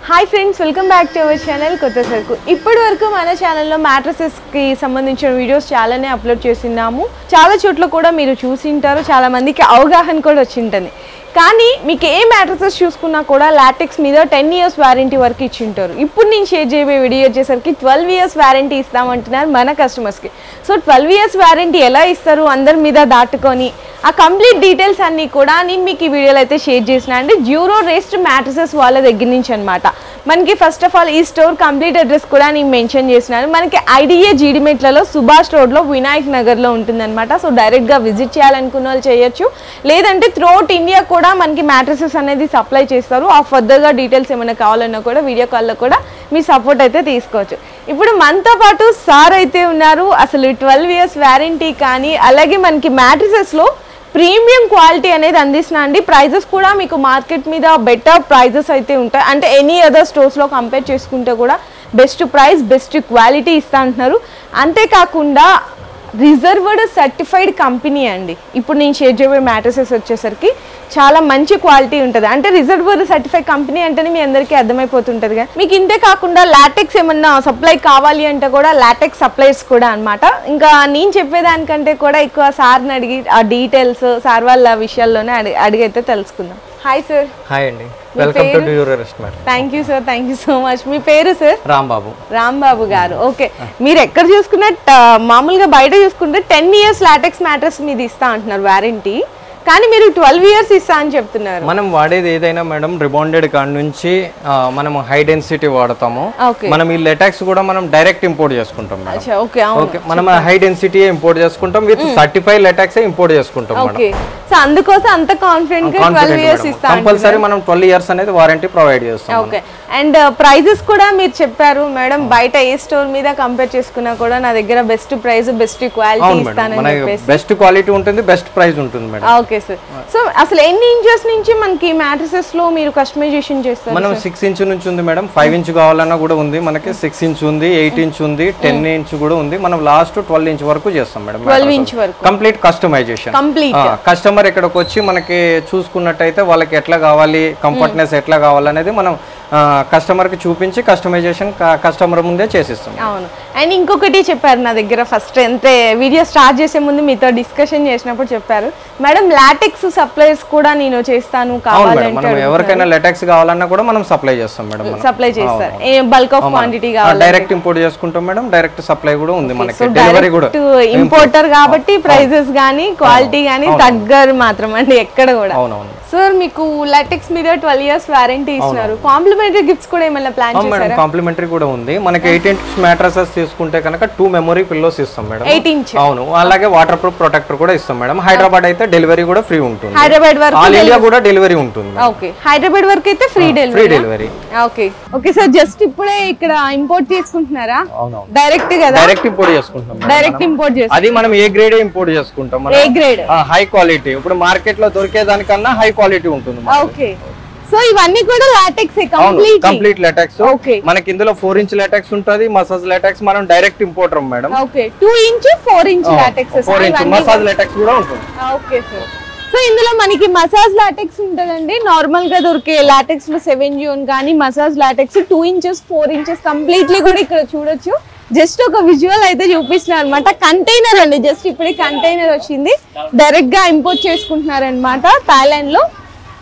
Hi friends welcome back to our channel కొత్త సరుకు ఇప్పటి వరకు మన ఛానల్లో మ్యాట్రసెస్కి సంబంధించిన వీడియోస్ చాలానే అప్లోడ్ చేస్తున్నాము చాలా చోట్ల కూడా మీరు చూసింటారు చాలా మందికి అవగాహన కూడా వచ్చింటుంది కానీ మీకు ఏ మ్యాట్రసెస్ చూసుకున్నా కూడా లాటెక్స్ మీద టెన్ ఇయర్స్ వారంటీ వరకు ఇచ్చింటారు ఇప్పుడు నేను షేర్ చేయబోయే వీడియో వచ్చేసరికి ట్వెల్వ్ ఇయర్స్ వారంటీ ఇస్తామంటున్నారు మన కస్టమర్స్కి సో ట్వెల్వ్ ఇయర్స్ వారంటీ ఎలా ఇస్తారు అందరి మీద దాటుకొని ఆ కంప్లీట్ డీటెయిల్స్ అన్నీ కూడా నేను మీకు ఈ వీడియోలో అయితే షేర్ చేసిన అండి జ్యూరో రేస్ట్ మ్యాట్రసెస్ వాళ్ళ దగ్గర నుంచి అనమాట మనకి ఫస్ట్ ఆఫ్ ఆల్ ఈ స్టోర్ కంప్లీట్ అడ్రస్ కూడా నేను మెన్షన్ చేసినాను మనకి ఐడిఏ జీడిమెట్లలో సుభాష్ రోడ్లో వినాయక్ నగర్లో ఉంటుందన్నమాట సో డైరెక్ట్గా విజిట్ చేయాలనుకున్న వాళ్ళు చేయొచ్చు లేదంటే త్రూఅవుట్ ఇండియా కూడా మనకి మ్యాట్రసెస్ అనేది సప్లై చేస్తారు ఆ ఫర్దర్గా డీటెయిల్స్ ఏమైనా కావాలన్నా కూడా వీడియో కాల్లో కూడా మీ సపోర్ట్ అయితే తీసుకోవచ్చు ఇప్పుడు మనతో పాటు సార్ అయితే ఉన్నారు అసలు ట్వెల్వ్ ఇయర్స్ వ్యారంటీ కానీ అలాగే మనకి మ్యాట్రసెస్లో ప్రీమియం క్వాలిటీ అనేది అందిస్తున్నా అండి ప్రైజెస్ కూడా మీకు మార్కెట్ మీద బెటర్ ప్రైజెస్ అయితే ఉంటాయి అంటే ఎనీ అదర్ స్టోర్స్లో కంపేర్ చేసుకుంటే కూడా బెస్ట్ ప్రైస్ బెస్ట్ క్వాలిటీ ఇస్తా అంటున్నారు అంతేకాకుండా రిజర్వ్డ్ సర్టిఫైడ్ కంపెనీ అండి ఇప్పుడు నేను షేర్ చేయబోయే మ్యాట్రసెస్ వచ్చేసరికి చాలా మంచి క్వాలిటీ ఉంటుంది అంటే రిజర్వ్డ్ సర్టిఫైడ్ కంపెనీ అంటేనే మీ అందరికీ అర్థమైపోతుంటుంది కదా మీకు ఇంతే కాకుండా లాటెక్స్ ఏమన్నా సప్లై కావాలి అంటే కూడా లాటెక్స్ సప్లైస్ కూడా అన్నమాట ఇంకా నేను చెప్పేదానికంటే కూడా ఎక్కువ సార్ని అడిగి ఆ డీటెయిల్స్ సార్ వాళ్ళ విషయాల్లోనే అడిగి అడిగైతే తెలుసుకుందాం హాయ్ సార్ హాయ్ అండి వెల్కమ్ టు పేరు? Duro restaurant thank you sir thank you so much మీ పేరు సార్ రాంబాబు రాంబాబు గారు ఓకే మీరు ఎక్కడ చూసుకున్న మామూలుగా బయట చూసుకుంటే టెన్ ఇయర్స్ లాటెక్స్ మ్యాట్రస్ మీద ఇస్తా అంటున్నారు వారంటీ కానీ మీరు ట్వెల్వ్ ఇయర్స్ ఇస్తా అని చెప్తున్నారు మనం వాడేది ఏదైనా మేడం రిబాండెడ్ కాడ నుంచి ఆ, మనం హై డెన్సిటీ వాడతాము ఓకే మనం ఈ లెటాక్స్ కూడా మనం డైరెక్ట్ ఇంపోర్ట్ చేసుకుంటాం మేడం అచ్చా ఓకే అవును ఓకే మనం హై డెన్సిటీ ఇంపోర్ట్ చేసుకుంటాం విత్ సర్టిఫైడ్ లెటాక్స్ ఇంపోర్ట్ చేసుకుంటాం మేడం ఓకే సో అందుకోసం అంత కాన్ఫిడెంట్ గా ట్వెల్వ్ ఇయర్స్ ఇస్తా కంపల్సరీ మనం ట్వెల్వ్ ఇయర్స్ అనేది వారంటీ ప్రొవైడ్ చేస్తాం ఓకే అండ్ ప్రైజెస్ కూడా మీరు చెప్పారు మేడం బయట ఏ స్టోర్ మీద కంపేర్ చేసుకున్నా కూడా నా దగ్గర బెస్ట్ ప్రైస్ బెస్ట్ క్వాలిటీ అవును మేడం ఇస్తానని మన చెప్పేసి బెస్ట్ క్వాలిటీ ఉంటుంది బెస్ట్ ప్రైస్ ఉంటుంది మేడం ఓకే సార్ సో అసలు ఎన్ని ఇంచెస్ నుంచి మనకి మ్యాట్రసెస్ లో మీరు కస్టమైజేషన్ చేస్తారు మనం సిక్స్ ఇంచ్ నుంచి ఉంది మేడం ఫైవ్ ఇంచ్ కావాలన్నా కూడా ఉంది మనకి సిక్స్ ఇంచ్ ఉంది ఎయిట్ ఇంచ్ ఉంది టెన్ ఇంచ్ కూడా ఉంది మనం లాస్ట్ ట్వెల్వ్ ఇంచ్ వరకు చేస్తాం మేడం ట్వెల్వ్ ఇంచ్ వరకు కంప్లీట్ కస్టమైజేషన్ కంప్లీట్ కస్టమర్ ఇక్కడికి వచ్చి మనకి చూసుకున్నట్టయితే వాళ్ళకి ఎట్లా కావాలి కంఫర్ట్నెస్ ఎట్లా కావాలనేది మనం కస్టమర్ కి చూపించి కస్టమైజేషన్ కస్టమర్ ముందే చేసిస్తాం అవును అండ్ ఇంకొకటి చెప్పారు నా దగ్గర ఫస్ట్ అంటే వీడియో స్టార్ట్ చేసే ముందు మీతో డిస్కషన్ చేసినప్పుడు చెప్పారు మేడం లాటెక్స్ సప్లైస్ కూడా నేను చేస్తాను అవును మేడం కావాలంటే మనం ఎవరికైనా లెటెక్స్ కావాలన్నా కూడా మనం సప్లై చేస్తాం మేడం మనం సప్లై చేస్తారు ఏ బల్క్ ఆఫ్ క్వాంటిటీ కావాలి డైరెక్ట్ ఇంపోర్ట్ చేసుకుంటాం మేడం డైరెక్ట్ సప్లై కూడా ఉంది మనకి డెలివరీ కూడా ఇంపోర్టర్ కాబట్టి ప్రైజెస్ కానీ క్వాలిటీ కానీ తగ్గరు మాత్రం అండి ఎక్కడ కూడా అవునవును సార్ మీకు లాటెక్స్ మీద ట్వెల్వ్ ఇయర్స్ వారంటీ ఇస్తున్నారు కాంప్లిమెంటరీ గిఫ్ట్స్ కూడా ఏమైనా ప్లాన్ అవును మేడం కాంప్లిమెంటరీ కూడా ఉంది మనకి ఎయిట్ ఇంచ్ మ్యాట్రసెస్ తీసుకుంటే కనుక టూ మెమరీ పిల్లోస్ ఇస్తాం మేడం ఎయిట్ ఇంచ్ అవును అలాగే వాటర్ ప్రూఫ్ ప్రొటెక్టర్ కూడా ఇస్తాం మేడం హైదరాబాద్ అయితే డెలివరీ కూడా ఫ్రీ ఉంటుంది హైదరాబాద్ వరకు ఆల్ ఇండియా కూడా డెలివరీ ఉంటుంది ఓకే హైదరాబాద్ వరకు అయితే free free delivery delivery okay okay sir just ఇప్పుడే ఇక్కడ ఇంపోర్ట్ చేసుకుంటున్నారా అవునవును డైరెక్ట్ కదా డైరెక్ట్ ఇంపోర్ట్ చేసుకుంటాం మేడం. డైరెక్ట్ ఇంపోర్ట్ చేస్తారు అది మనం ఏ గ్రేడ్ ఇంపోర్ట్ చేసుకుంటాం ఏ గ్రేడ్ హై క్వాలిటీ ఇప్పుడు మార్కెట్ లో దొరికే దానికన్నా హై క్వాలిటీ ఉంటుంది మనకి. ఓకే సో ఇవన్నీ కూడా లాటెక్స్ అవును కంప్లీట్ కంప్లీట్ లెటెక్స్ ఓకే మనకి ఇందులో ఫోర్ ఇంచ్ లెటెక్స్ ఉంటుంది మసాజ్ లెటెక్స్ మనం direct importer madam okay two inch four inch latex four inch massage latex కూడా ఉంటుంది ఓకే సార్ సో ఇందులో మనకి మసాజ్ లాటెక్స్ ఉంటుందండి నార్మల్ గా దొరికే లాటెక్స్ లో సెవెన్ జోన్ కానీ massage latex two inches four inches completely కూడా ఇక్కడ చూడొచ్చు జస్ట్ ఒక విజువల్ అయితే చూపిస్తున్నారు అనమాట కంటైనర్ అండి జస్ట్ ఇప్పుడే కంటైనర్ వచ్చింది డైరెక్ట్ గా ఇంపోర్ట్ చేసుకుంటున్నారు అనమాట థాయిలాండ్ లో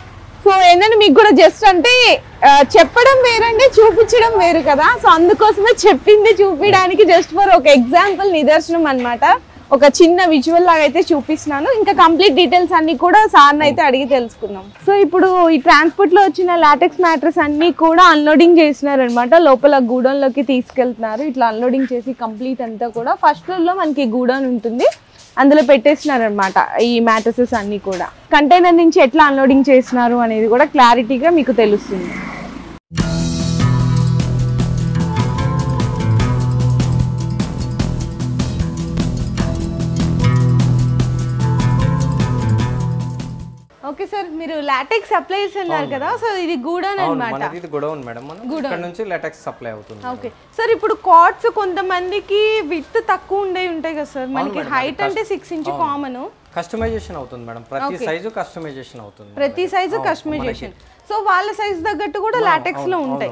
సో ఏంటంటే మీకు కూడా జస్ట్ అంటే ఆ, చెప్పడం వేరండి చూపించడం వేరు కదా సో అందుకోసమే చెప్పింది చూపించడానికి జస్ట్ ఫర్ ఒక ఎగ్జాంపుల్ నిదర్శనం అన్నమాట ఒక చిన్న విజువల్ లాగా అయితే చూపిస్తున్నాను ఇంకా కంప్లీట్ డీటెయిల్స్ అన్ని కూడా సార్ని అయితే అడిగి తెలుసుకుందాం సో ఇప్పుడు ఈ ట్రాన్స్పోర్ట్ లో వచ్చిన లాటెక్స్ మ్యాట్రస్ అన్ని కూడా అన్లోడింగ్ చేసినారు అనమాట లోపల గూడౌన్ లోకి తీసుకెళ్తున్నారు ఇట్లా అన్లోడింగ్ చేసి కంప్లీట్ అంతా కూడా ఫస్ట్ ఫ్లోర్ లో మనకి గూడౌన్ ఉంటుంది అందులో పెట్టేసినారు అనమాట ఈ మ్యాట్రసెస్ అన్ని కూడా కంటైనర్ నుంచి ఎట్లా అన్లోడింగ్ చేసినారు అనేది కూడా క్లారిటీగా మీకు తెలుస్తుంది ఓకే సార్ మీరు లాటెక్స్ సప్లైస్ అన్నారు కదా సో ఇది గూడౌన్ అవును అన్నమాట మనది ఇది గొడవ మేడం మనం ఇక్కడ నుంచి లెటెక్స్ సప్లై అవుతుంది ఓకే సార్ ఇప్పుడు కార్డ్స్ కొంతమందికి విత్ తక్కువ ఉండే ఉంటాయి కదా సార్ మనకి హైట్ అంటే సిక్స్ ఇంచ్ కామన్ కస్టమైజేషన్ అవుతుంది మేడం ప్రతి సైజు కస్టమైజేషన్ అవుతుంది ప్రతి సైజు కస్టమైజేషన్ సో వాళ్ళ సైజ్ తగ్గట్టు కూడా లాటెక్స్ లో ఉంటాయి అవును.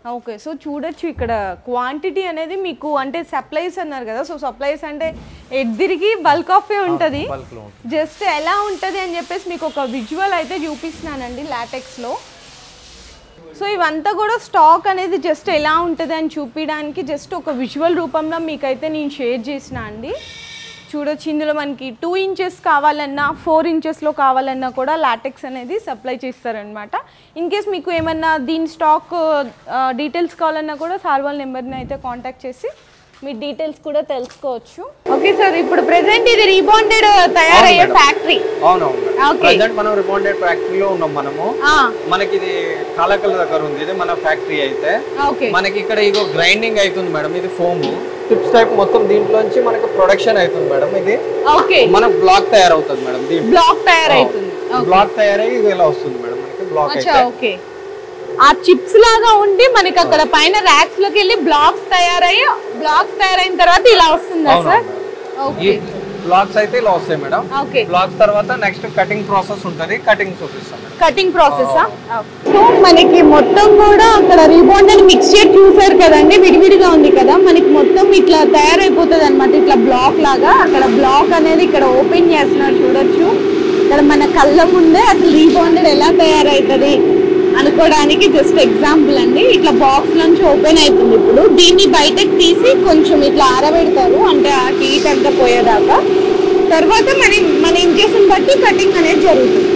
ఓకే సో చూడొచ్చు ఇక్కడ క్వాంటిటీ అనేది మీకు అంటే సప్లైస్ అన్నారు కదా సో సప్లైస్ అంటే ఎద్దిరిగి బల్క్ ఆఫే ఉంటుంది బల్క్ లో ఉంటుంది. జస్ట్ ఎలా ఉంటుంది అని చెప్పేసి మీకు ఒక విజువల్ అయితే చూపిస్తున్నానండి లాటెక్స్లో సో ఇవంతా కూడా స్టాక్ అనేది జస్ట్ ఎలా ఉంటుంది అని చూపించడానికి జస్ట్ ఒక విజువల్ రూపంలో మీకైతే నేను షేర్ చేసిన అండి చూడొచ్చు ఇందులో మనకి టూ ఇంచెస్ కావాలన్నా ఫోర్ ఇంచెస్లో కావాలన్నా కూడా లాటెక్స్ అనేది సప్లై చేస్తారనమాట ఇన్ కేస్ మీకు ఏమన్నా దీని స్టాక్ డీటెయిల్స్ కావాలన్నా కూడా సార్ వాళ్ళ నెంబర్ని అయితే కాంటాక్ట్ చేసి మీ డీటెయిల్స్ కూడా తెలుసుకోవచ్చు ఓకే సార్ ఇప్పుడు ప్రెసెంట్ ఇది రీబాండెడ్ తయారయ్యే మేడం. ఫ్యాక్టరీ అవునవును Okay. ప్రజెంట్ మనం రిబౌండెడ్ ఫ్యాక్టరీలో ఉన్నాం మనము మనకి ఇది కాలకల్ దగ్గర ఉంది ఇది మన ఫ్యాక్టరీ అయితే ఓకే మనకి ఇక్కడ ఇగో గ్రైండింగ్ అవుతుంది మేడం ఇది ఫోమ్ టిప్స్ టైప్ మొత్తం దీంట్లోంచి మనకి ప్రొడక్షన్ అవుతుంది మేడం ఇది ఓకే మన బ్లాక్ తయారవుతుంది మేడం దీంట్లో బ్లాక్ తయారైతుంది బ్లాక్ తయారై ఇది ఇలా వస్తుంది మేడం మనకి బ్లాక్ అచ్చా అయితే ఓకే ఆ చిప్స్ లాగా ఉండి మనకి అక్కడ పైన ర్యాక్స్ లోకి వెళ్ళి బ్లాక్స్ తయారయ్యి బ్లాక్స్ తయారైన తర్వాత ఇలా వస్తుందా అవును సార్ ఈ ఓకే బ్లాక్స్ అయితే ఇలా వస్తాయి మేడం ఓకే బ్లాక్స్ తర్వాత నెక్స్ట్ కటింగ్ ప్రాసెస్ ఉంటుంది కటింగ్ చూపిస్తాం మేడం కటింగ్ ప్రాసెస్ సో మనకి మొత్తం కూడా అక్కడ రీబాండెడ్ మిక్స్చర్ చూసారు కదండి విడివిడిగా ఉంది కదా మనకి మొత్తం ఇట్లా తయారైపోతుంది అనమాట ఇట్లా బ్లాక్ లాగా అక్కడ బ్లాక్ అనేది ఇక్కడ ఓపెన్ చేస్తున్నారు చూడొచ్చు ఇక్కడ మన కళ్ళ ముందే అసలు రీబాండెడ్ ఎలా తయారవుతుంది అనుకోవడానికి జస్ట్ ఎగ్జాంపుల్ అండి ఇట్లా బాక్స్ నుంచి ఓపెన్ అవుతుంది ఇప్పుడు దీన్ని బయటకు తీసి కొంచెం ఇట్లా ఆరబెడతారు అంటే ఆ హీట్ అంతా పోయేదాకా తర్వాత మన మన ఇంజక్షన్ బట్టి కటింగ్ అనేది జరుగుతుంది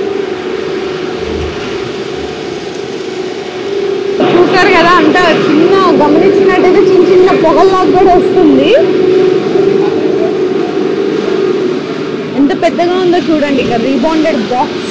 చూసారు కదా అంత చిన్న గమనించినట్టయితే చిన్న చిన్న పొగల్లాగా కూడా వస్తుంది ఎంత పెద్దగా ఉందో చూడండి ఇక్కడ రీబాండెడ్ బాక్స్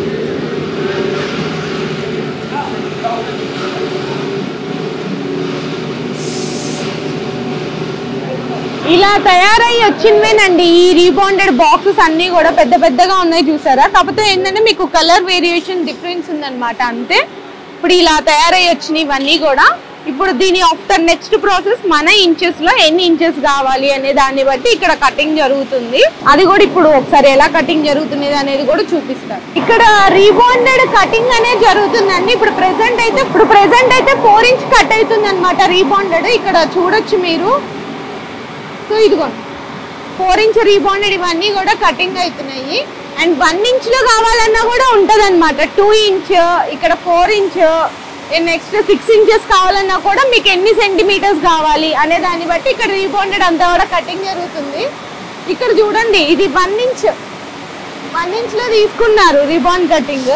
ఇలా తయారై వచ్చిందేనండి ఈ రీబాండెడ్ బాక్సెస్ అన్ని కూడా పెద్ద పెద్దగా ఉన్నాయి చూసారా కాకపోతే ఏంటంటే మీకు కలర్ వేరియేషన్ డిఫరెన్స్ ఉందన్నమాట అంతే ఇప్పుడు ఇలా తయారై వచ్చినాయి ఇవన్నీ కూడా ఇప్పుడు దీని ఆఫ్టర్ నెక్స్ట్ ప్రాసెస్ మన ఇంచెస్ లో ఎన్ని ఇంచెస్ కావాలి అనే దాన్ని బట్టి ఇక్కడ కటింగ్ జరుగుతుంది అది కూడా ఇప్పుడు ఒకసారి ఎలా కటింగ్ జరుగుతున్నది అనేది కూడా చూపిస్తారు ఇక్కడ రీబాండెడ్ కటింగ్ అనేది జరుగుతుందండి ఇప్పుడు ప్రెసెంట్ అయితే ఇప్పుడు ప్రెసెంట్ అయితే ఫోర్ ఇంచ్ కట్ అవుతుంది అనమాట రీబాండెడ్ ఇక్కడ చూడొచ్చు మీరు సో ఇదిగోండి ఫోర్ ఇంచ్ రీబాండెడ్ ఇవన్నీ కూడా కటింగ్ అవుతున్నాయి అండ్ వన్ ఇంచ్ లో కావాలన్నా కూడా ఉంటది అనమాట టూ ఇంచ్ ఇక్కడ four inch next six inches కావాలన్నా కూడా మీకు ఎన్ని సెంటీమీటర్స్ కావాలి అనే దాన్ని బట్టి ఇక్కడ రీబాండెడ్ అంతా కూడా కటింగ్ జరుగుతుంది ఇక్కడ చూడండి ఇది వన్ ఇంచ్ వన్ ఇంచ్ లో తీసుకున్నారు rebond cutting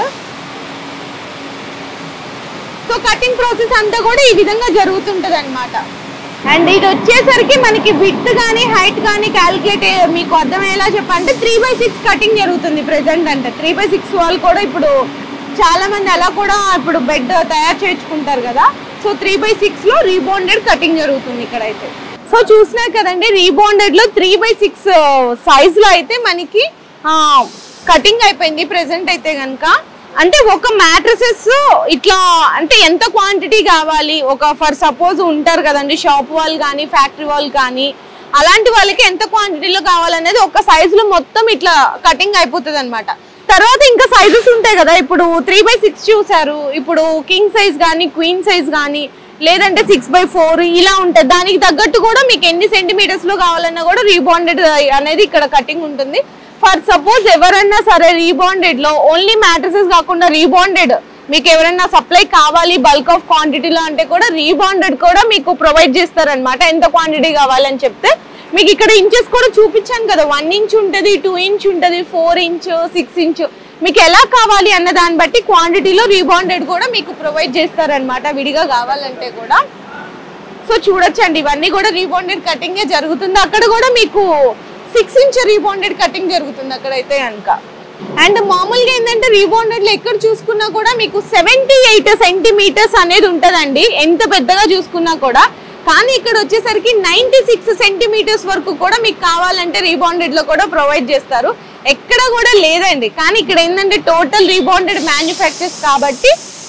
so cutting process అంతా కూడా ఈ విధంగా జరుగుతుంటది అనమాట అండ్ ఇది వచ్చేసరికి మనకి విత్ కానీ హైట్ కానీ క్యాలిక్యులేట్ మీకు అర్థమయ్యేలా చెప్పంటే త్రీ బై సిక్స్ కటింగ్ జరుగుతుంది ప్రెసెంట్ అంటే త్రీ బై సిక్స్ వాళ్ళు కూడా ఇప్పుడు చాలా మంది అలా కూడా ఇప్పుడు బెడ్ తయారు చేయించుకుంటారు కదా సో త్రీ బై సిక్స్ లో రీబాండెడ్ కటింగ్ జరుగుతుంది ఇక్కడైతే సో చూసినారు కదండి రీబాండెడ్ లో త్రీ బై సిక్స్ సైజ్ లో అయితే మనకి కటింగ్ అయిపోయింది ప్రెసెంట్ అయితే కనుక అంటే ఒక మ్యాట్రసెస్ ఇట్లా అంటే ఎంత క్వాంటిటీ కావాలి ఒక ఫర్ సపోజ్ ఉంటారు కదండి షాప్ వాళ్ళు కానీ ఫ్యాక్టరీ వాళ్ళు కానీ అలాంటి వాళ్ళకి ఎంత క్వాంటిటీలో కావాలనేది ఒక size లో మొత్తం ఇట్లా కటింగ్ అయిపోతుంది అనమాట తర్వాత ఇంకా సైజెస్ ఉంటాయి కదా ఇప్పుడు త్రీ బై సిక్స్ చూసారు ఇప్పుడు కింగ్ సైజ్ కానీ క్వీన్ సైజ్ కానీ లేదంటే సిక్స్ బై ఫోర్ ఇలా ఉంటుంది దానికి తగ్గట్టు కూడా మీకు ఎన్ని సెంటీమీటర్స్ లో కావాలన్నా కూడా రీబాండెడ్ అనేది ఇక్కడ కటింగ్ ఉంటుంది ఫర్ సపోజ్ ఎవరైనా సరే రీబాండెడ్ లో ఓన్లీ మ్యాట్రసెస్ కాకుండా రీబాండెడ్ మీకు ఎవరైనా సప్లై కావాలి బల్క్ ఆఫ్ క్వాంటిటీలో అంటే కూడా రీబాండెడ్ కూడా మీకు ప్రొవైడ్ చేస్తారనమాట ఎంత క్వాంటిటీ కావాలని చెప్తే మీకు ఇక్కడ ఇంచెస్ కూడా చూపించాను కదా వన్ ఇంచ్ ఉంటుంది టూ ఇంచ్ ఉంటుంది ఫోర్ ఇంచ్ సిక్స్ ఇంచ్ మీకు ఎలా కావాలి అన్న దాన్ని బట్టి క్వాంటిటీలో రీబాండెడ్ కూడా మీకు ప్రొవైడ్ చేస్తారనమాట విడిగా కావాలంటే కూడా సో చూడొచ్చండి ఇవన్నీ కూడా రీబాండెడ్ కటింగ్ జరుగుతుంది అక్కడ కూడా మీకు సిక్స్ ఇంచ్ రీబాండెడ్ కటింగ్ జరుగుతుంది అక్కడైతే కనుక అండ్ మామూలుగా ఏంటంటే రీబాండెడ్ లో ఎక్కడ చూసుకున్నా కూడా మీకు సెవెంటీ ఎయిట్ సెంటీమీటర్స్ అనేది ఉంటదండి ఎంత పెద్దగా చూసుకున్నా కూడా కానీ ఇక్కడ వచ్చేసరికి నైన్టీ సిక్స్ సెంటీమీటర్స్ వరకు కూడా మీకు కావాలంటే రీబాండెడ్ లో కూడా ప్రొవైడ్ చేస్తారు ఎక్కడ కూడా లేదండి కానీ ఇక్కడ ఏంటంటే టోటల్ రీబాండెడ్ మ్యానుఫ్యాక్చర్స్ కాబట్టి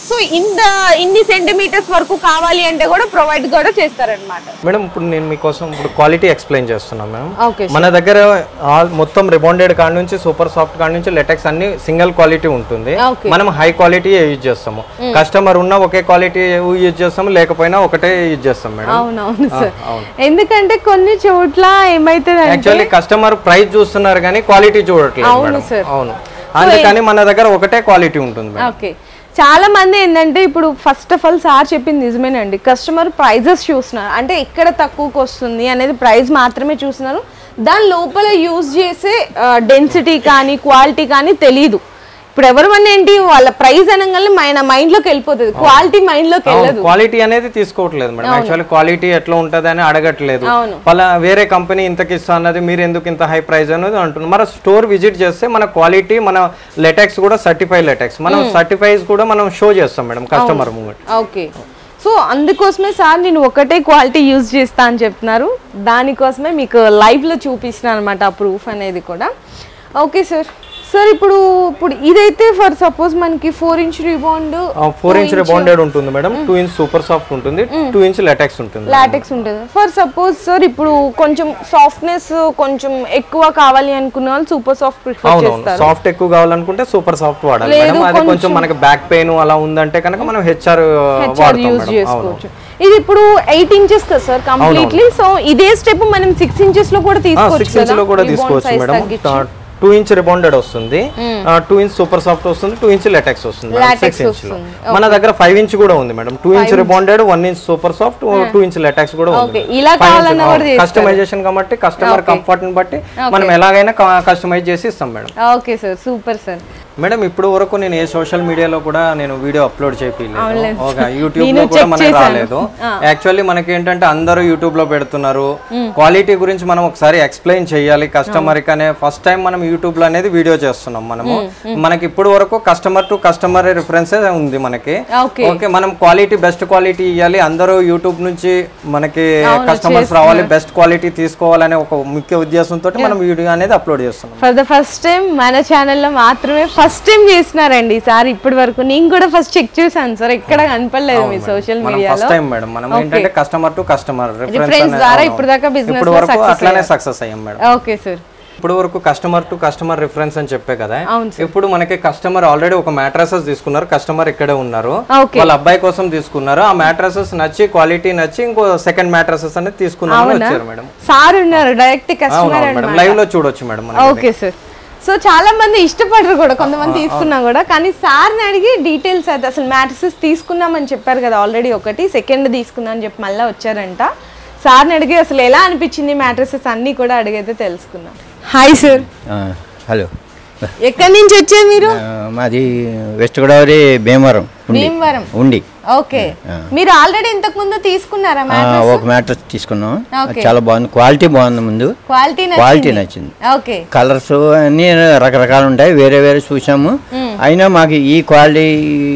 సో ఇంత ఇన్ని సెంటీమీటర్స్ వరకు కావాలి అంటే కూడా ప్రొవైడ్ కూడా చేస్తారనమాట మేడం ఇప్పుడు నేను మీకోసం ఇప్పుడు క్వాలిటీ ఎక్స్ప్లెయిన్ చేస్తున్నాను మేడం ఓకే మన దగ్గర ఆల్ మొత్తం రిబాండెడ్ కాడ నుంచి సూపర్ సాఫ్ట్ కాడ నుంచి లెటెక్స్ అన్ని సింగిల్ క్వాలిటీ ఉంటుంది Okay. మనం హై క్వాలిటీ యూజ్ చేస్తాము కస్టమర్ ఉన్న ఒకే క్వాలిటీ యూజ్ చేస్తాము లేకపోయినా ఒకటే యూజ్ చేస్తాం మేడం అవునవును సార్ అవును ఎందుకంటే కొన్ని చోట్ల ఏమైతుంది యాక్చువల్లీ కస్టమర్ ప్రైస్ చూస్తున్నారు కానీ క్వాలిటీ చూడట్లేదు అవును మేడం sir. అవును అందుకని మన దగ్గర ఒకటే క్వాలిటీ ఉంటుంది మేడం ఓకే చాలా మంది ఏంటంటే ఇప్పుడు ఫస్ట్ ఆఫ్ ఆల్ సార్ చెప్పింది నిజమేనండి కస్టమర్ ప్రైజెస్ చూస్తున్నారు అంటే ఎక్కడ తక్కువకి వస్తుంది అనేది ప్రైస్ మాత్రమే చూస్తున్నారు దాని లోపల యూజ్ చేసే డెన్సిటీ కానీ క్వాలిటీ కానీ తెలీదు ఇప్పుడు ఎవరు మన ఏంటి వాళ్ళ ప్రైస్ అనగానే మన మైండ్ లోకి వెళ్ళిపోతుంది క్వాలిటీ మైండ్ లోకి వెళ్ళదు క్వాలిటీ అనేది తీసుకోవట్లేదు మేడం యాక్చువల్లీ క్వాలిటీ ఎట్లా ఉంటుంది అని అడగట్లేదు అవును. వాళ్ళ వేరే కంపెనీ ఇంతకి ఇస్తా అన్నది మీరు ఎందుకు ఇంత హై ప్రైస్ అనేది అంటున్నారు మన స్టోర్ విజిట్ చేస్తే మన క్వాలిటీ మన లెటెక్స్ కూడా సర్టిఫై లెటెక్స్ మనం సర్టిఫైస్ కూడా మనం షో చేస్తాం మేడం కస్టమర్ ముంగట్ ఓకే సో అందుకోసమే సార్ నేను ఒకటే క్వాలిటీ యూజ్ చేస్తా అని చెప్తున్నారు దానికోసమే మీకు లైవ్లో చూపిస్తున్నాను అనమాట ఆ ప్రూఫ్ అనేది కూడా ఓకే సార్ సార్ ఇప్పుడు ఇప్పుడు ఇదైతే ఫర్ సపోజ్ మనకి four inch rebond four inch bonded ఉంటుంది madam two inch super soft ఉంటుంది టూ ఇంచ్ లెటెక్స్ ఉంటుంది లాటెక్స్ ఉంటుంది ఫర్ సపోజ్ సార్ ఇప్పుడు కొంచెం సాఫ్ట్నెస్ కొంచెం ఎక్కువ కావాలి అనుకున్న వాళ్ళు సూపర్ సాఫ్ట్ ప్రిఫర్ అవునవును చేస్తారు సాఫ్ట్ ఎక్కువ కావాలనుకుంటే సూపర్ సాఫ్ట్ వాడాలి లేదు, మేడం అది కొంచెం కొంచెం- మనకి బ్యాక్ పెయిన్ అలా ఉందంటే కనుక మనం హెచ్ఆర్ హెచ్ఆర్ వాడతాం యూజ్ మేడం అవును చేసుకోవచ్చు ఇది ఇప్పుడు ఎయిట్ ఇంచెస్ కదా సార్ కంప్లీట్లీ సో ఇదే స్టెప్ మనం సిక్స్ ఇంచెస్ లో కూడా తీసుకోవచ్చు సిక్స్ ఇంచ్ లో కూడా Rebound తీసుకోవచ్చు size మేడం తగ్గించి. టూ ఇంచ్ రిబాండెడ్ వస్తుంది టూ ఇంచ్ సూపర్ సాఫ్ట్ వస్తుంది టూ ఇంచ్ లెటెక్స్ వస్తుంది Latex సిక్స్ ఇంచ్ లో వస్తుంది. మన దగ్గర ఫైవ్ ఇంచ్ కూడా ఉంది madam two inch rebonded one inch super soft two inch latex కూడా ఉంది Okay, ఇలా కావాలన్నా కూడా చేస్తారు. కస్టమైజేషన్ కాబట్టి కస్టమర్ కంఫర్ట్ ని బట్టి మనం ఎలాగైనా కస్టమైజ్ చేసి ఇస్తాం madam okay sir super sir madam ఇప్పుడు వరకు నేను ఏ సోషల్ మీడియాలో కూడా నేను వీడియో అప్లోడ్ చేయలేదు అవునులేదు ఒక యూట్యూబ్ నేను లో కూడా check మనకి చేశాను. రాలేదు యాక్చువల్లీ మనకి ఏంటంటే అందరూ యూట్యూబ్ లో పెడుతున్నారు క్వాలిటీ గురించి మనం ఒకసారి ఎక్స్ప్లెయిన్ చేయాలి కస్టమర్ కి అనే ఫస్ట్ టైం మనం యూట్యూబ్ లో అనేది వీడియో చేస్తున్నాం మనము మనకి ఇప్పుడు వరకు కస్టమర్ టు కస్టమర్ రిఫరెన్స్ ఉంది మనకి ఓకే ఓకే మనం క్వాలిటీ బెస్ట్ క్వాలిటీ ఇవ్వాలి అందరూ యూట్యూబ్ నుంచి మనకి కస్టమర్స్ రావాలి బెస్ట్ క్వాలిటీ తీసుకోవాలనే ఒక ముఖ్య ఉద్దేశంతో మనం వీడియో అనేది అప్లోడ్ చేస్తున్నాం ఫర్ ద ఫస్ట్ టైం మన ఛానల్లో మాత్రమే ఫస్ట్ టైం చేసినారండి సార్ ఇప్పటి వరకు నేను కూడా ఫస్ట్ చెక్ చేశాను సార్ ఎక్కడ కనపడలేదు మీ సోషల్ మనం మీడియాలో ఫస్ట్ టైం మేడం మనం ఏంటంటే కస్టమర్ టు కస్టమర్ Reference ద్వారా ఇప్పుడు దాకా business ఇప్పుడు లో వరకు success అట్లానే సక్సెస్ అయ్యాం మేడం ఓకే సార్ ఇప్పుడు వరకు కస్టమర్ టు కస్టమర్ రిఫరెన్స్ అని చెప్పే కదా అవును ఇప్పుడు మనకి కస్టమర్ ఆల్రెడీ ఒక మ్యాట్రసెస్ తీసుకున్నారు కస్టమర్ ఇక్కడే ఉన్నారు ఓకే వాళ్ళ అబ్బాయి కోసం తీసుకున్నారు ఆ మ్యాట్రసెస్ నచ్చి క్వాలిటీ నచ్చి ఇంకో సెకండ్ మ్యాట్రసెస్ అనేది తీసుకున్నామని వచ్చారు మేడం సార్ ఉన్నారు డైరెక్ట్ అవును కస్టమర్ మేడం లైవ్ లో చూడొచ్చు మేడం మనం ఓకే సార్ సో చాలా మంది ఇష్టపడరు కూడా కొంతమంది తీసుకున్నా కూడా కానీ సార్ని అడిగి డీటెయిల్స్ అయితే అసలు మ్యాట్రసెస్ తీసుకున్నామని చెప్పారు కదా ఆల్రెడీ ఒకటి సెకండ్ తీసుకుందాం అని చెప్పి మళ్ళీ వచ్చారంట సార్ని అడిగి అసలు ఎలా అనిపించింది మ్యాట్రసెస్ అన్నీ కూడా అడిగైతే తెలుసుకుందాం హాయ్ సార్ ఆ, హలో ఎక్కడి నుంచి వచ్చారు మీరు ఆ, మాది వెస్ట్ గోదావరి భీమవరం ఉండి భీమవరం ఉండి ఓకే మీరు ఆల్రెడీ ఇంతకు ముందు తీసుకున్నారా ఆ, మ్యాట్రస్ ఒక మ్యాట్రస్ తీసుకున్నాం అది ఓకే. చాలా బాగుంది క్వాలిటీ బాగుంది ముందు క్వాలిటీ క్వాలిటీ నచ్చింది నచ్చింది ఓకే కలర్స్ అన్నీ రకరకాలు ఉంటాయి వేరే వేరే చూసాము అయినా మాకు ఈ క్వాలిటీ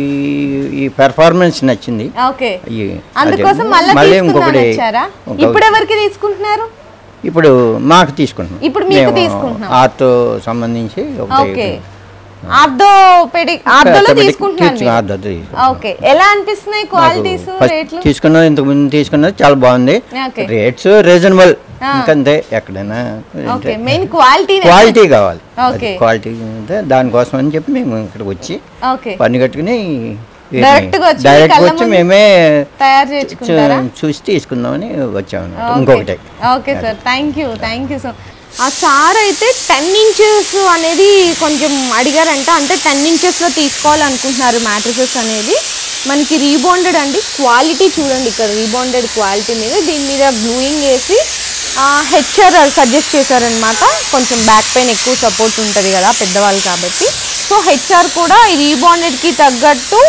ఈ పెర్ఫార్మెన్స్ నచ్చింది ఓకే ఈ అందుకోసం అదే. మళ్ళీ మళ్ళీ తీసుకుందాం ఇంకొకటి వచ్చారా ఇంకొకటి. ఇప్పుడు ఎవరికి తీసుకుంటున్నారు ఇప్పుడు మాకు తీసుకుంటున్నాం ఇప్పుడు మీకు మేము తీసుకుంటున్నాం. ఆర్ట్ సంబంధించి ఒకటి ఓకే ఆర్థో పెడి ఆర్థోలో పెట్టి తీసుకుంటున్నాను తీసుకు- ఆర్ట్ అది తీసుకుంటున్నాం. ఓకే ఎలా అనిపిస్తున్నాయి క్వాలిటీస్ ఫస్ట్ రేట్లు తీసుకున్నది ఇంతకు ముందు తీసుకున్నది చాలా బాగుంది ఓకే రేట్స్ రీజనబుల్ ఇంకంతే ఎక్కడైనా ఓకే మెయిన్ క్వాలిటీ క్వాలిటీ కావాలి ఓకే. క్వాలిటీ ఉంటే దానికోసం అని చెప్పి మేము ఇక్కడికి వచ్చి ఓకే పని కట్టుకుని Direct గా వచ్చి డైరెక్ట్ కళ్ళ వచ్చి ముందు మేమే తయారు చేసుకుంటారా చూ- చూసి తీసుకుందామని వచ్చాము ఇంకొకటి okay sir thank you thank you so ఆ సార్ అయితే టెన్ ఇంచెస్ అనేది కొంచెం అడిగారంట అంటే టెన్ ఇంచెస్లో తీసుకోవాలనుకుంటున్నారు మ్యాట్రసెస్ అనేది మనకి రీబాండెడ్ అండి క్వాలిటీ చూడండి ఇక్కడ రీబాండెడ్ క్వాలిటీ మీద దీని మీద బ్లూయింగ్ వేసి హెచ్ఆర్ సజెస్ట్ చేశారనమాట కొంచెం బ్యాక్ పెయిన్ ఎక్కువ సపోర్ట్ ఉంటుంది కదా పెద్దవాళ్ళు కాబట్టి సో హెచ్ఆర్ కూడా ఈ రీబాండెడ్కి తగ్గట్టు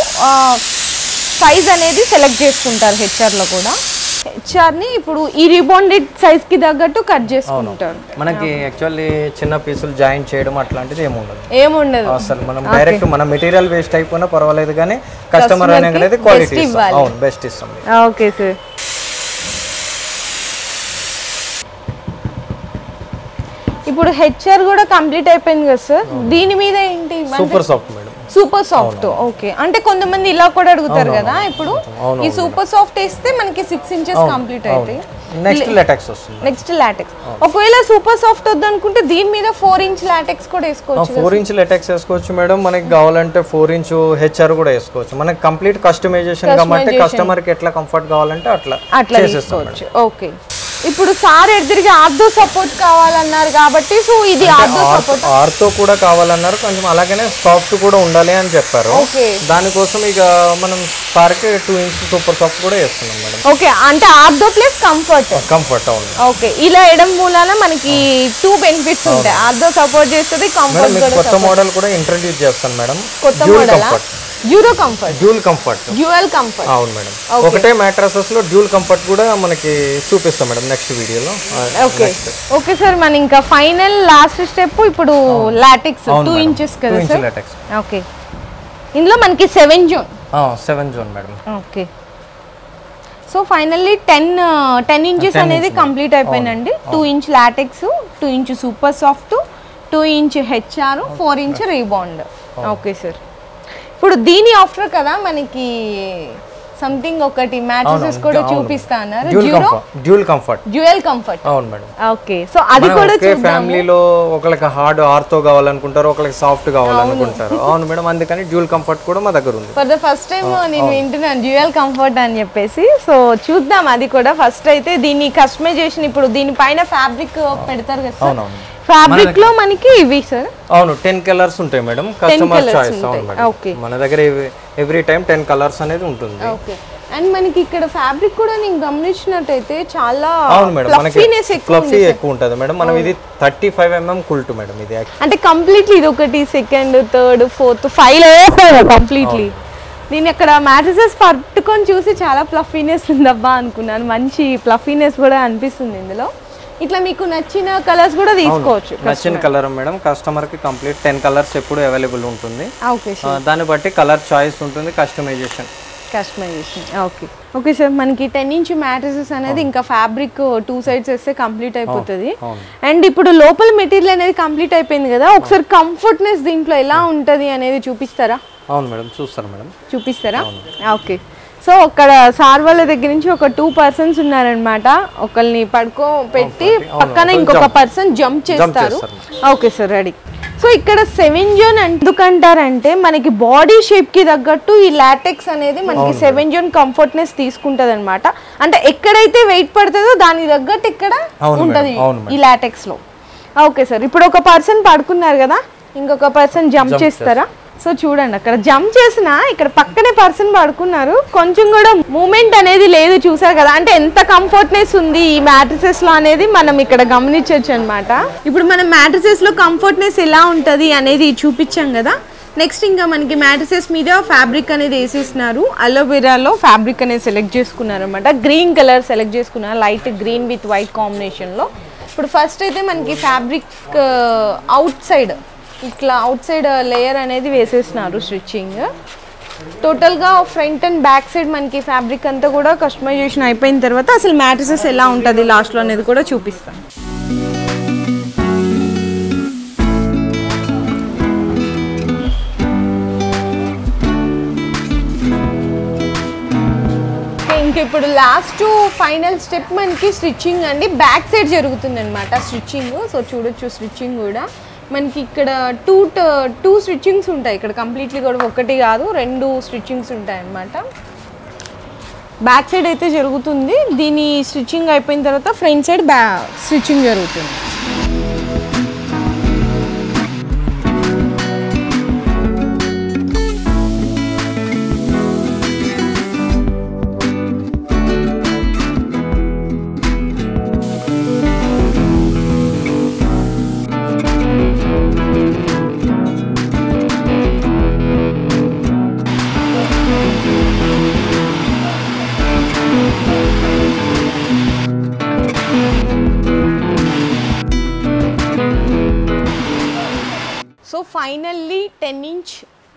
సైజ్ అనేది సెలెక్ట్ చేసుకుంటారు హెచ్ఆర్లో కూడా హెచ్ఆర్ని ఇప్పుడు ఈ రిబాండెడ్ సైజ్కి తగ్గట్టు కట్ చేసుకుంటారు మనకి యాక్చువల్లీ చిన్న పీసులు జాయిన్ చేయడం అట్లాంటిది ఏమి ఉండదు ఏముండదు అసలు మనం డైరెక్ట్ మన మెటీరియల్ వేస్ట్ అయిపోయినా పర్వాలేదు కానీ కస్టమర్ Customer కి అనేది best క్వాలిటీ ఇవ్వాలి. అవును బెస్ట్ ఇస్తాం ఓకే సార్ ఇప్పుడు హెచ్ఆర్ కూడా కంప్లీట్ అయిపోయింది కదా సార్ దీని మీద ఏంటి super soft madam super soft okay అంటే కొంతమంది ఇలా కూడా అడుగుతారు కదా ఇప్పుడు అవును, ఈ సూపర్ సాఫ్ట్ వేస్తే మనకి సిక్స్ ఇంచెస్ కంప్లీట్ అవుతాయి నెక్స్ట్ లెటెక్స్ వస్తుంది నెక్స్ట్ లాటెక్స్ ఒకవేళ సూపర్ సాఫ్ట్ వద్దనుకుంటే దీని మీద ఫోర్ ఇంచ్ లాటెక్స్ కూడా వేసుకోవచ్చు ఫోర్ ఇంచ్ లెటెక్స్ వేసుకోవచ్చు మేడం మనకి కావాలంటే ఫోర్ ఇంచ్ హెచ్ఆర్ కూడా వేసుకోవచ్చు మనకి కంప్లీట్ కస్టమైజేషన్ కాబట్టి కస్టమర్ కి ఎట్లా కంఫర్ట్ కావాలంటే అట్లా అట్లా చేసేస్తాం మేడం తీసుకోవచ్చు ఓకే ఇప్పుడు సార్ ఎదురుగా ఆర్దో సపోర్ట్ కావాలన్నారు కాబట్టి సో ఇది ఆర్దో సపోర్ట్ ఆర్తో కూడా కావాలన్నారు కొంచెం అలాగనే సాఫ్ట్ కూడా ఉండాలి అని చెప్పారు ఓకే దానికోసం ఇక మనం సార్కి టూ ఇంచ్ సూపర్ సాఫ్ట్ కూడా వేస్తున్నాం మేడం ఓకే అంటే ఆర్దో ప్లస్ కంఫర్ట్ కంఫర్ట్ అవును ఓకే ఇలా ఎడం మూలాన మనకి టూ బెనిఫిట్స్ ఉంటాయి ఆర్దో సపోర్ట్ చేస్తుంది మేడం కంఫర్ట్ మీకు కూడా కొత్త మోడల్ కూడా ఇంట్రడ్యూస్ చేస్తాను మేడం కొత్త dual model comfort euro comfort dual comfort dual comfort అవును మేడం ఒకటే మ్యాట్రసెస్ లో డ్యూల్ కంఫర్ట్ కూడా మనకి చూపిస్తాం మేడం నెక్స్ట్ వీడియోలో ఓకే ఓకే సార్ మన ఇంకా ఫైనల్ లాస్ట్ స్టెప్ ఇప్పుడు లాటిక్స్ టూ ఇంచెస్ టూ కదా ఇంచ్ సార్ లాటెక్స్ ఓకే ఇందులో మనకి seven zone seven zone madam okay so finally ten ten inches అనేది కంప్లీట్ అయిపోయిందండి two inch latex two inch super soft two inch HR four inch rebond okay sir ఇప్పుడు దీని after కదా మనకి something ఒకటి mattresses కూడా చూపిస్తా అన్నారు dual euro comfort dual comfort dual comfort అవును మేడం ఓకే సో అది మనం కూడా ఒకే ఫ్యామిలీలో ఒకరికి హార్డ్ ఆర్తో కావాలనుకుంటారు ఒకరికి సాఫ్ట్ కావాలనుకుంటారు అవును మేడం అందుకని డ్యూల్ కంఫర్ట్ కూడా మా దగ్గర ఉంది ఫర్ ద ఫస్ట్ టైం నేను వింటున్నాను డ్యూయల్ కంఫర్ట్ అని చెప్పేసి సో చూద్దాం అది కూడా ఫస్ట్ అయితే దీన్ని కస్టమైజేషన్ ఇప్పుడు దీనిపైన ఫ్యాబ్రిక్ పెడతారు కదా సార్ అవునవును ఫ్యాబ్రిక్ లో మనకి ఇవి సార్ అవును టెన్ కలర్స్ ఉంటాయి మేడం కస్టమర్ colours చాయిస్ అవును ఉంటాయి. Madam Okay. మన దగ్గర ఎవ్రీ టైం టెన్ కలర్స్ అనేది ఉంటుంది ఓకే అండ్ మనకి ఇక్కడ ఫ్యాబ్రిక్ కూడా నేను గమనించినట్టయితే చాలా అవును మేడం మనకి ఫ్లఫీనెస్ ఎక్కువ ఫ్లఫీ ఎక్కువ ఉంటుంది మేడం మనం ఇది థర్టీ ఫైవ్ ఎంఎం కుల్ట్ మేడం ఇది actually. అంటే కంప్లీట్లీ ఇది ఒకటి సెకండ్ థర్డ్ ఫోర్త్ ఫైవ్ లో కంప్లీట్లీ నేను అక్కడ మ్యాట్రసెస్ పట్టుకొని చూసి చాలా ఫ్లఫీనెస్ ఉందబ్బా అనుకున్నాను మంచి ఫ్లఫీనెస్ కూడా అనిపిస్తుంది ఇందులో ఇట్లా మీకు నచ్చిన కలర్స్ కూడా తీసుకోవచ్చు నచ్చిన కలర్ మేడం కస్టమర్ కి కంప్లీట్ టెన్ కలర్స్ ఎప్పుడు అవైలబుల్ ఉంటుంది ఓకే ఆ, దాన్ని బట్టి కలర్ చాయిస్ ఉంటుంది customisation customisation okay okay sir మనకి టెన్ ఇంచ్ మ్యాట్రసెస్ అనేది ఇంకా ఫ్యాబ్రిక్ టూ సైడ్స్ వేస్తే కంప్లీట్ అయిపోతుంది అవును. అండ్ ఇప్పుడు లోపల మెటీరియల్ అనేది కంప్లీట్ అయిపోయింది కదా ఒకసారి కంఫర్ట్నెస్ దీంట్లో ఎలా ఉంటుంది అనేది చూపిస్తారా అవును మేడం చూస్తారు మేడం చూపిస్తారా ఓకే సో అక్కడ సార్ వాళ్ళ దగ్గర నుంచి ఒక టూ పర్సన్స్ ఉన్నారనమాట ఒకరిని పడుకో పెట్టి పక్కన ఇంకొక పర్సన్ జంప్ చేస్తారు ఓకే సార్ రెడీ సో ఇక్కడ సెవెన్ జోన్ ఎందుకంటారంటే మనకి బాడీ షేప్ కి తగ్గట్టు ఈ లాటెక్స్ అనేది మనకి సెవెన్ జోన్ కంఫర్ట్నెస్ తీసుకుంటది అనమాట అంటే ఎక్కడైతే వెయిట్ పడుతుందో దానికి తగ్గట్టు ఇక్కడ అవును ఉంటది మేడం, అవును ఈ లాటెక్స్ లో ఓకే సార్ ఇప్పుడు ఒక పర్సన్ పడుకున్నారు కదా ఇంకొక పర్సన్ జంప్ చేస్తారా సో చూడండి అక్కడ జంప్ చేసిన ఇక్కడ పక్కనే పర్సన్ పడుకున్నారు కొంచెం కూడా మూమెంట్ అనేది లేదు చూసారు కదా అంటే ఎంత కంఫర్ట్నెస్ ఉంది ఈ మ్యాట్రిసెస్ లో అనేది మనం ఇక్కడ గమనించవచ్చు అనమాట ఇప్పుడు మనం మ్యాట్రిసెస్ లో కంఫర్ట్నెస్ ఎలా ఉంటది అనేది చూపించాం కదా నెక్స్ట్ ఇంకా మనకి మ్యాట్రిసెస్ మీద ఫ్యాబ్రిక్ అనేది వేసేసినారు అలోవెరాలో ఫ్యాబ్రిక్ అనేది సెలెక్ట్ చేసుకున్నారు అనమాట గ్రీన్ కలర్ సెలెక్ట్ చేసుకున్నారు లైట్ గ్రీన్ విత్ వైట్ కాంబినేషన్లో ఇప్పుడు ఫస్ట్ అయితే మనకి ఫ్యాబ్రిక్ అవుట్ సైడ్ ఇట్లా అవుట్ సైడ్ లేయర్ అనేది వేసేసినారు స్టిచ్చింగ్ టోటల్గా ఫ్రంట్ అండ్ బ్యాక్ సైడ్ మనకి ఫ్యాబ్రిక్ అంతా కూడా కస్టమైజేషన్ అయిపోయిన తర్వాత అసలు మ్యాట్రిసెస్ ఎలా ఉంటుంది లాస్ట్లో అనేది కూడా చూపిస్తాను ఇంక ఇప్పుడు లాస్ట్ ఫైనల్ స్టెప్ మనకి స్టిచ్చింగ్ అండి బ్యాక్ సైడ్ జరుగుతుంది అనమాట స్టిచ్చింగ్ సో చూడొచ్చు స్టిచ్చింగ్ కూడా మనకి ఇక్కడ టూ టూ స్టిచ్చింగ్స్ ఉంటాయి ఇక్కడ కంప్లీట్లీ కూడా ఒకటి కాదు రెండు స్టిచ్చింగ్స్ ఉంటాయి అన్నమాట బ్యాక్ సైడ్ అయితే జరుగుతుంది దీని స్టిచ్చింగ్ అయిపోయిన తర్వాత ఫ్రంట్ సైడ్ బ్యా స్టిచ్చింగ్ జరుగుతుంది so finally ten inch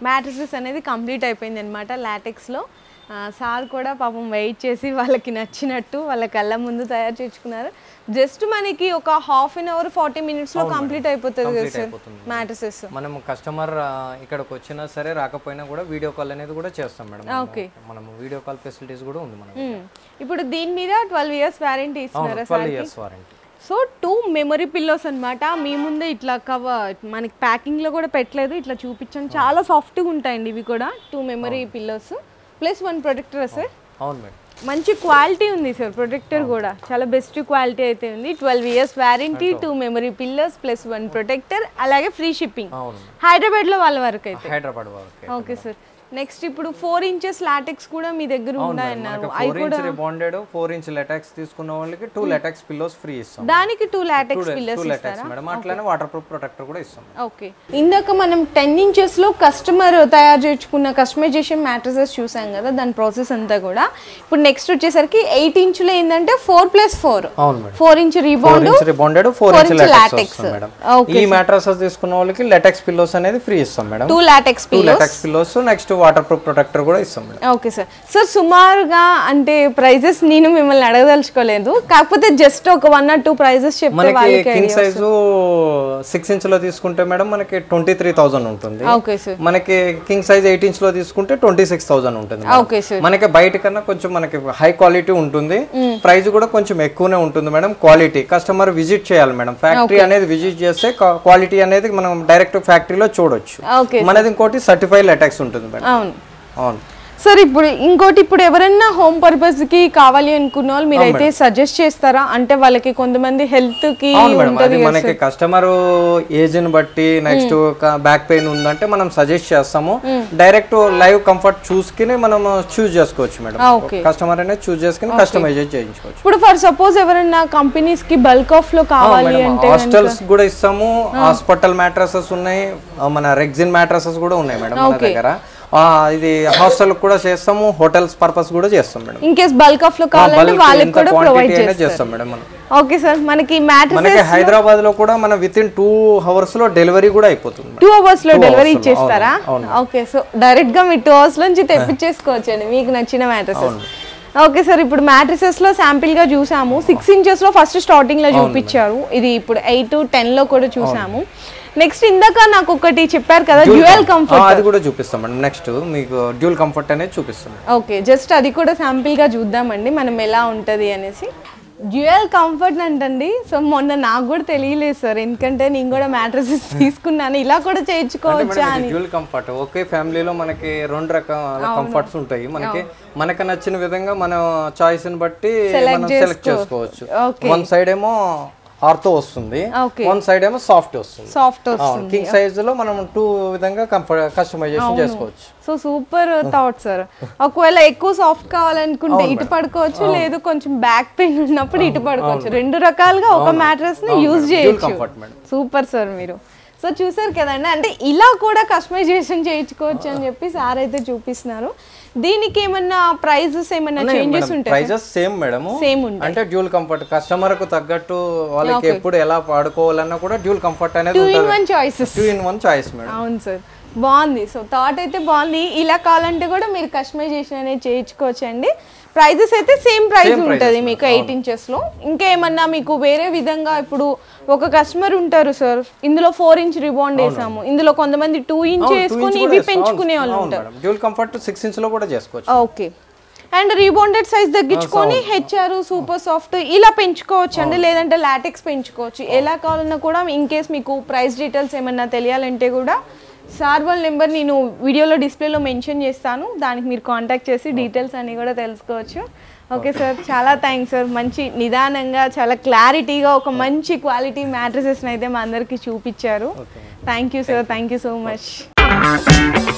mattresses అనేది కంప్లీట్ అయిపోయింది అనమాట లాటెక్స్లో సార్ కూడా పాపం వెయిట్ చేసి వాళ్ళకి నచ్చినట్టు వాళ్ళ కళ్ళ ముందు తయారు చేసుకున్నారు జస్ట్ మనకి ఒక హాఫ్ అన్ అవర్ ఫార్టీ మినిట్స్లో కంప్లీట్ అయిపోతుంది కదా సార్ మ్యాట్రసెస్ మనం కస్టమర్ ఇక్కడికి వచ్చినా సరే రాకపోయినా కూడా వీడియో కాల్ అనేది కూడా చేస్తాం మేడం ఓకే మనం వీడియో కాల్ ఫెసిలిటీస్ కూడా ఉంది మనం ఇప్పుడు దీని మీద ట్వెల్వ్ ఇయర్స్ వారంటీ ఇస్తున్నారా twelve years warranty so two memory pillows అన్నమాట మీ ముందే ఇట్లా కవర్ మనకి ప్యాకింగ్లో కూడా పెట్టలేదు ఇట్లా చూపించాను చాలా సాఫ్ట్గా ఉంటాయండి ఇవి కూడా two memory pillows plus one protector sir అవును మేడం మంచి క్వాలిటీ ఉంది సార్ ప్రొటెక్టర్ కూడా చాలా బెస్ట్ క్వాలిటీ అయితే ఉంది twelve years warranty two memory pillars plus one protector అలాగే ఫ్రీ షిప్పింగ్ అవును హైదరాబాద్లో వాళ్ళ వరకు అయితే హైదరాబాద్ వాళ్ళకి ఓకే సార్ నెక్స్ట్ ఇప్పుడు ఫోర్ ఇంచెస్ లాటెక్స్ కూడా మీ దగ్గర ఉన్నాయన్నారు మనకి four inch rebonded four inch latex తీసుకున్న వాళ్ళకి టూ లెటాక్స్ పిల్లోస్ ఫ్రీ ఇస్తాం దానికి two latex two pillars latex madam అట్లానే వాటర్ ప్రూఫ్ ప్రొటెక్టర్ కూడా ఇస్తాం ఓకే ఇందాక మనం టెన్ ఇంచెస్ లో కస్టమర్ తయారు చేసుకున్న కస్టమైజేషన్ మ్యాట్రసెస్ చూసాం కదా దాని ప్రాసెస్ అంతా కూడా ఇప్పుడు నెక్స్ట్ వచ్చేసరికి ఎయిట్ ఇంచులో ఏంటంటే ఫోర్ ప్లస్ ఫోర్ అవును madam four inch four rebound inch rebonded four four inch inch latex latex. వస్తుంది మేడం Okay, ఈ మ్యాట్రసెస్ తీసుకున్న వాళ్ళకి లెటాక్స్ పిల్లోస్ అనేది ఫ్రీ ఇస్తాం madam two latex two latex pillows next waterproof protector కూడా ఇస్తాం madam okay sir sir సుమారుగా అంటే ప్రైజెస్ నేను మిమ్మల్ని అడగదలుచుకోలేదు కాకపోతే జస్ట్ ఒక వన్ ఆర్ టూ ప్రైజెస్ చెప్తే మనకి వాళ్ళకి కింగ్ సైజు సిక్స్ ఇంచ్ లో తీసుకుంటే మేడం మనకి ట్వంటీ త్రీ థౌసండ్ ఉంటుంది ఓకే సార్ మనకి కింగ్ సైజ్ ఎయిట్ ఇంచ్ లో తీసుకుంటే ట్వంటీ సిక్స్ థౌసండ్ ఉంటుంది మేడం. ఓకే సార్ మనకి బయట కన్నా కొంచెం మనకి హై క్వాలిటీ ఉంటుంది ప్రైస్ కూడా కొంచెం ఎక్కువనే ఉంటుంది మేడం క్వాలిటీ కస్టమర్ విజిట్ చేయాలి మేడం ఫ్యాక్టరీ అనేది విజిట్ చేస్తే క్వాలిటీ అనేది మనం డైరెక్ట్ ఫ్యాక్టరీలో చూడొచ్చు ఓకే మనది ఇంకోటి సర్టిఫైడ్ లెటాక్స్ ఉంటుంది మేడం అవును అవును సార్ ఇప్పుడు ఇంకోటి ఇప్పుడు ఎవరైనా హోమ్ పర్పస్ కి కావాలి అనుకున్న వాళ్ళు మీరైతే సజెస్ట్ చేస్తారా అంటే వాళ్ళకి కొంతమంది హెల్త్ కి అవును మేడం అది మనకి కస్టమర్ ఏజ్ ని బట్టి నెక్స్ట్ బ్యాక్ పెయిన్ ఉందంటే మనం సజెస్ట్ చేస్తాము డైరెక్ట్ లైవ్ కంఫర్ట్ చూసుకుని మనం చూస్ చేసుకోవచ్చు మేడం ఓకే కస్టమర్ అనేది చూస్ చేసుకుని కస్టమైజ్ చేయించుకోవచ్చు ఇప్పుడు ఫర్ సపోజ్ ఎవరైనా కంపెనీస్ కి బల్క్ ఆఫ్ లో కావాలి అంటే హాస్టల్స్ కూడా ఇస్తాము హాస్పిటల్ మ్యాట్రసెస్ ఉన్నాయి ఆ, మన రెగ్జిన్ మ్యాట్రసెస్ కూడా ఉన్నాయి మేడం మన దగ్గర ఆ, ఇది హాస్టల్ కూడా చేస్తాము హోటల్స్ పర్పస్ కూడా చేస్తాం madam in case bulk of లో కావాలంటే బల్క్ వాళ్ళకి ఎంత కూడా ప్రొవైడ్ క్వాంటిటీ అయినా చేస్తారు చేస్తాం మేడం మనం ఓకే సార్ మనకి మ్యాట్రస్ మనకి హైదరాబాద్ లో కూడా మన విత్ ఇన్ టూ అవర్స్ లో డెలివరీ కూడా అయిపోతుంది మేడం. టూ అవర్స్ లో డెలివరీ hours లో, ఇచ్చేస్తారా అవును, ఓకే సో డైరెక్ట్ గా మీ టూ అవర్స్ నుంచి తెప్పించేసుకోవచ్చండి మీకు నచ్చిన మ్యాట్రసెస్ ఓకే సార్ ఇప్పుడు మ్యాట్రసెస్ లో శాంపిల్ గా చూసాము సిక్స్ ఇంచెస్ లో ఫస్ట్ స్టార్టింగ్ లో చూపించారు ఇది ఇప్పుడు ఎయిట్ టెన్ లో కూడా చూసాము నెక్స్ట్ ఇందాక నాకు ఒకటి చెప్పారు కదా డ్యూయల్ ఆ, కంఫర్ట్ అది కూడా చూపిస్తాం మేడం నెక్స్ట్ మీకు డ్యూల్ కంఫర్ట్ అనేది చూపిస్తాం ఓకే జస్ట్ అది కూడా శాంపిల్ గా చూద్దామండి మనం ఎలా ఉంటది అనేసి డ్యూయల్ కంఫర్ట్ అంటండి సో మొన్న నాకు కూడా తెలియలేదు సార్ ఎందుకంటే నేను కూడా మ్యాట్రసెస్ తీసుకున్నాను ఇలా కూడా చేయించుకోవచ్చా అని డ్యూల్ కంఫర్ట్ ఒకే ఫ్యామిలీలో మనకి రెండు రకాల కంఫర్ట్స్ ఉంటాయి మనకి మనకు నచ్చిన విధంగా మన చాయిస్ ని బట్టి మనం సెలెక్ట్ చేసుకోవచ్చు వన్ సైడ్ ఏమో ఆర్తో వస్తుంది ఓకే వన్ సైడ్ ఏమో సాఫ్ట్ వస్తుంది సాఫ్ట్ కింగ్ సైజ్ లో మనం టూ విధంగా కంఫర్ట్ కస్టమైజేషన్ చేసుకోవచ్చు సో సూపర్ థాట్ సార్ ఒకవేళ ఎక్కువ సాఫ్ట్ కావాలనుకుంటే ఇటు పడుకోవచ్చు లేదు కొంచెం బ్యాక్ పెయిన్ ఉన్నప్పుడు ఇటు పడుకోవచ్చు రెండు రకాలుగా ఒక మ్యాట్రస్ ని యూజ్ చేయొచ్చు కంఫర్ట్ మేడం సూపర్ సార్ మీరు సో చూసారు కదండి అంటే ఇలా కూడా కస్టమైజేషన్ చేయించుకోవచ్చు అని చెప్పి సార్ అయితే చూపిస్తున్నారు దీనికి ఏమన్నా ప్రైజెస్ ఏమన్నా చేంజెస్ ఉంటాయి ప్రైజెస్ సేమ్ మేడం సేమ్ ఉంటాయి అంటే డ్యూల్ కంఫర్ట్ కస్టమర్ కు తగ్గట్టు వాళ్ళకి ఎప్పుడు ఎలా పాడుకోవాలన్నా కూడా డ్యూల్ కంఫర్ట్ అనేది టూ ఇన్ ఉంటుంది one choices two in one choice madam అవును సార్ బాగుంది సో థాట్ అయితే బాగుంది ఇలా కావాలంటే కూడా మీరు కస్టమైజేషన్ అనేది చేయించుకోవచ్చు అండి ప్రైజెస్ అయితే సేమ్ ప్రైస్ ఉంటుంది మీకు ఎయిట్ ఇంచెస్లో ఇంకా ఏమన్నా మీకు వేరే విధంగా ఇప్పుడు ఒక కస్టమర్ ఉంటారు సార్ ఇందులో ఫోర్ ఇంచ్ రిబాండ్ వేసాము ఇందులో కొంతమంది టూ ఇంచ్ వేసుకొని ఇవి పెంచుకునే వాళ్ళు ఉంటారు డ్యూల్ కంఫర్ట్ సిక్స్ ఇంచ్ లో కూడా చేసుకోవచ్చు ఓకే అండ్ రీబాండెడ్ సైజ్ తగ్గించుకొని హెచ్ఆర్ సూపర్ సాఫ్ట్ ఇలా పెంచుకోవచ్చు అండి లేదంటే లాటెక్స్ పెంచుకోవచ్చు ఎలా కావాలన్నా కూడా ఇన్ కేస్ మీకు ప్రైస్ డీటెయిల్స్ ఏమన్నా తెలియాలంటే కూడా సార్ వాళ్ళ నెంబర్ నేను వీడియోలో డిస్ప్లేలో మెన్షన్ చేస్తాను దానికి మీరు కాంటాక్ట్ చేసి డీటెయిల్స్ అన్నీ కూడా తెలుసుకోవచ్చు ఓకే సార్ చాలా థ్యాంక్స్ సార్ మంచి నిదానంగా చాలా క్లారిటీగా ఒక మంచి క్వాలిటీ మ్యాట్రసెస్ని అయితే మా అందరికీ చూపించారు thank you sir thank you so much